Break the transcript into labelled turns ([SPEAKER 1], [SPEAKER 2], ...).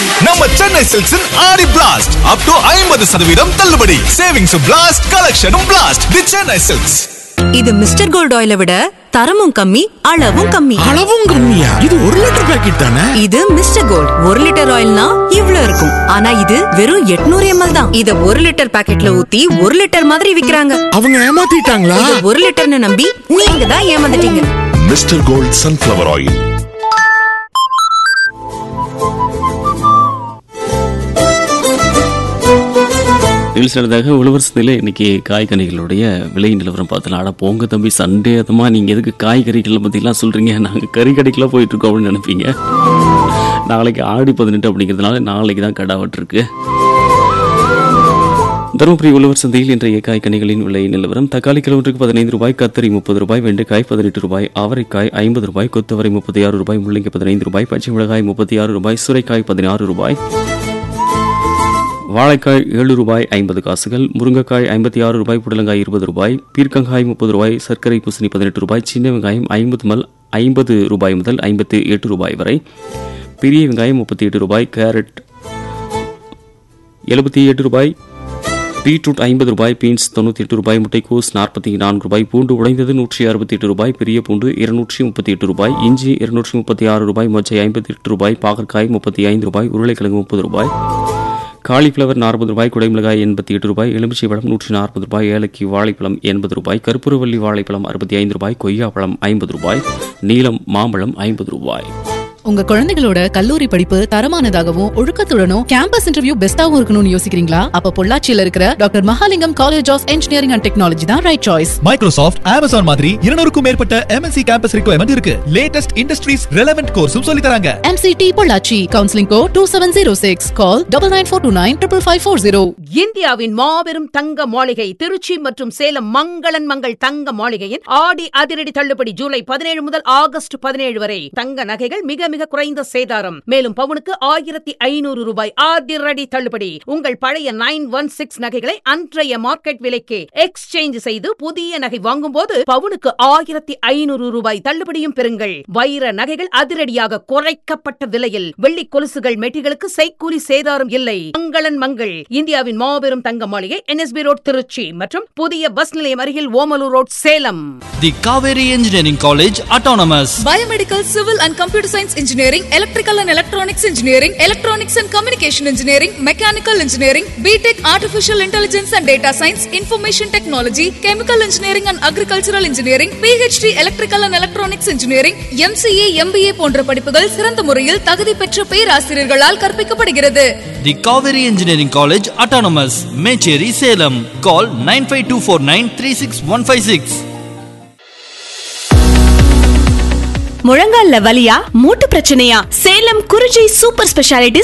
[SPEAKER 1] நம்ம சென்னை சில்க்ஸின் ஆடி blast up to ஐம்பது சதவீதம் தள்ளுபடி சேவிங்ஸ் பிளாஸ்ட் கலெக்ஷனும் பிளாஸ்ட் தி சென்னை சில்க்ஸ்
[SPEAKER 2] இது மிஸ்டர் கோல்ட் ஆயிலை விட தரமும் கம்மி அளவும் கம்மி
[SPEAKER 3] அளவும் கம்மியா இது ஒரு லிட்டர் பாக்கெட் தானே
[SPEAKER 2] இது மிஸ்டர் கோல்ட் ஒரு லிட்டர் ஆயில்னா இவ்ளோ இருக்கும் ஆனா இது வெறும் 800 எம்எல் தான் இத ஒரு லிட்டர் பாக்கெட்ல ஊத்தி ஒரு லிட்டர் மாதிரி விக்கிறாங்க
[SPEAKER 3] அவங்க ஏமாத்திட்டாங்களா
[SPEAKER 2] இத ஒரு லிட்டர்னு நம்பி நீங்க தான் ஏமாந்துட்டீங்க
[SPEAKER 4] மிஸ்டர் கோல்ட் சன்ஃபிளவர் ஆயில்
[SPEAKER 5] நிகழ்ச்சியாக உழவர் சந்தையில் இன்னைக்கு காய்கனிகளுடைய விலை நிலவரம் பார்த்தலாம் ஆனா போங்க தம்பி சண்டே அதுமா நீங்க எதுக்கு காய்கறிகளை பத்திலாம் சொல்றீங்க நாங்க கறி கடைக்கெல்லாம் போயிட்டு இருக்கோம் அப்படின்னு நினைப்பீங்க நாளைக்கு ஆடி பதினெட்டு அப்படிங்கிறதுனால நாளைக்கு தான் கடாவட் இருக்கு தருமபுரி உழவர் சந்தையில் இன்றைய காய்கனிகளின் விலை நிலவரம் தக்காளி கிலோமீட்டருக்கு பதினைந்து ரூபாய் கத்தரி முப்பது ரூபாய் வெண்டைக்காய் பதினெட்டு ரூபாய் அவரைக்காய் ஐம்பது ரூபாய் கொத்தவரை முப்பத்தி ஆறு ரூபாய் முள்ளங்கி பதினைந்து ரூபாய் பச்சை மிளகாய் முப்பத்தி ஆறு ரூபாய் சுரைக்காய் பதினாறு ரூபாய் வாழைக்காய் ஏழு ரூபாய் ஐம்பது காசுகள் முருங்கைக்காய் ஐம்பத்தி ஆறு ரூபாய் புடலங்காய் இருபது ரூபாய் பீர்க்கங்காய் முப்பது ரூபாய் சர்க்கரை பூசணி பதினெட்டு ரூபாய் சின்ன வெங்காயம் ஐம்பது மல் ஐம்பது ரூபாய் முதல் ஐம்பத்தி எட்டு ரூபாய் வரை பெரிய வெங்காயம் முப்பத்தி எட்டு ரூபாய் கேரட் எழுபத்தி எட்டு ரூபாய் பீட்ரூட் ஐம்பது ரூபாய் பீன்ஸ் தொண்ணூற்றி எட்டு ரூபாய் முட்டைக்கோஸ் நாற்பத்தி நான்கு ரூபாய் பூண்டு உடைந்தது நூற்றி அறுபத்தி எட்டு ரூபாய் பெரிய பூண்டு இருநூற்றி முப்பத்தி எட்டு ரூபாய் இஞ்சி இருநூற்றி முப்பத்தி ஆறு ரூபாய் மொச்சை ஐம்பத்தி எட்டு ரூபாய் பாகற்காய் முப்பத்தி ஐந்து ரூபாய் உருளைக்கிழங்கு முப்பது ரூபாய் காலிஃப்ளவர் நாற்பது ரூபாய் குடைமிளகாய் எண்பத்தி எட்டு ரூபாய் எலுமிச்சை பழம் நூற்றி நாற்பது ரூபாய் ஏலக்கி வாழைப்பழம் எண்பது ரூபாய் கருப்புருவள்ளி வாழைப்பழம் அறுபத்தி ஐந்து ரூபாய் கொய்யாப்பழம் ஐம்பது ரூபாய் நீலம் மாம்பழம் ஐம்பது ரூபாய்
[SPEAKER 6] உங்க குழந்தைகளோட கல்லூரி படிப்பு தரமானதாகவும் ஒழுக்கத்துடனும் கேம்பஸ் இன்டர்வியூ பெஸ்டாவும் இருக்கணும்னு யோசிக்கிறீங்களா அப்ப பொள்ளாச்சியில இருக்கிற doctor Mahalingam college of engineering and technology தான் ரைட் சாய்ஸ்
[SPEAKER 7] மைக்ரோசாஃப்ட் அமேசான் மாதிரி இருநூறுக்கும் மேற்பட்ட எம்என்சி கேம்பஸ் ரிக்வயர்மெண்ட் இருக்கு லேட்டஸ்ட் இண்டஸ்ட்ரீஸ் ரெலவென்ட் கோர்ஸும் சொல்லி தராங்க
[SPEAKER 6] MCT Pollachi counselling code two seven zero six call double nine four two nine triple five four zero
[SPEAKER 8] இந்தியாவின் மாபெரும் தங்க மாளிகை திருச்சி மற்றும் சேலம் மங்களன் மங்கள் தங்க மாளிகையின் ஆடி அதிரடி தள்ளுபடி ஜூலை பதினேழு முதல் ஆகஸ்ட் பதினேழு வரை தங்க நகைகள் மிக மிக குறைந்த சேதாரம் மேலும் பவுனுக்கு ஆயிரத்தி ஐநூறு ரூபாய் அதிரடி தள்ளுபடி உங்கள் பழைய நைன் ஒன் சிக்ஸ் நகைகளை அன்றைய மார்க்கெட் விலைக்கு எக்ஸ்சேஞ்ச் செய்து புதிய நகை வாங்கும்போது பவுனுக்கு ஆயிரத்தி ஐநூறு ரூபாய் தள்ளுபடியும் பெறுங்கள் வைர நகைகள் அதிரடியாக குறைக்கப்பட்ட விலையில் வெள்ளி கொலுசுகள் மெட்டிகளுக்கு செய்கூலி சேதாரம் இல்லை மங்களன் மங்கள் இந்தியாவின் மாபெரும் தங்க மாளிகை என்எஸ்பி ரோட் திருச்சி மற்றும் புதிய பஸ் நிலையம் அருகில் Omalur road Salem
[SPEAKER 9] the Kaveri engineering college autonomous
[SPEAKER 10] Biomedical, Civil and Computer Science Engineering, Electrical and Electronics Engineering, Electronics and Communication Engineering, Mechanical Engineering, BTech Artificial Intelligence and Data Science, Information Technology, Chemical Engineering and Agricultural Engineering, PhD Electrical and Electronics Engineering, MCA, MBA போன்ற படிப்புகள் சிறந்த முறையில் தகுதி பெற்ற பேராசிரியர்களால் கற்பிக்கப்படுகிறது
[SPEAKER 9] the Kaveri engineering college autonomous Mecheri Salem call nine five two four nine three six one five six
[SPEAKER 11] முழங்கால்ல வலியா மூட்டு பிரச்சனையா சேலம் குறிஞ்சி சூப்பர் ஸ்பெஷாலிட்டி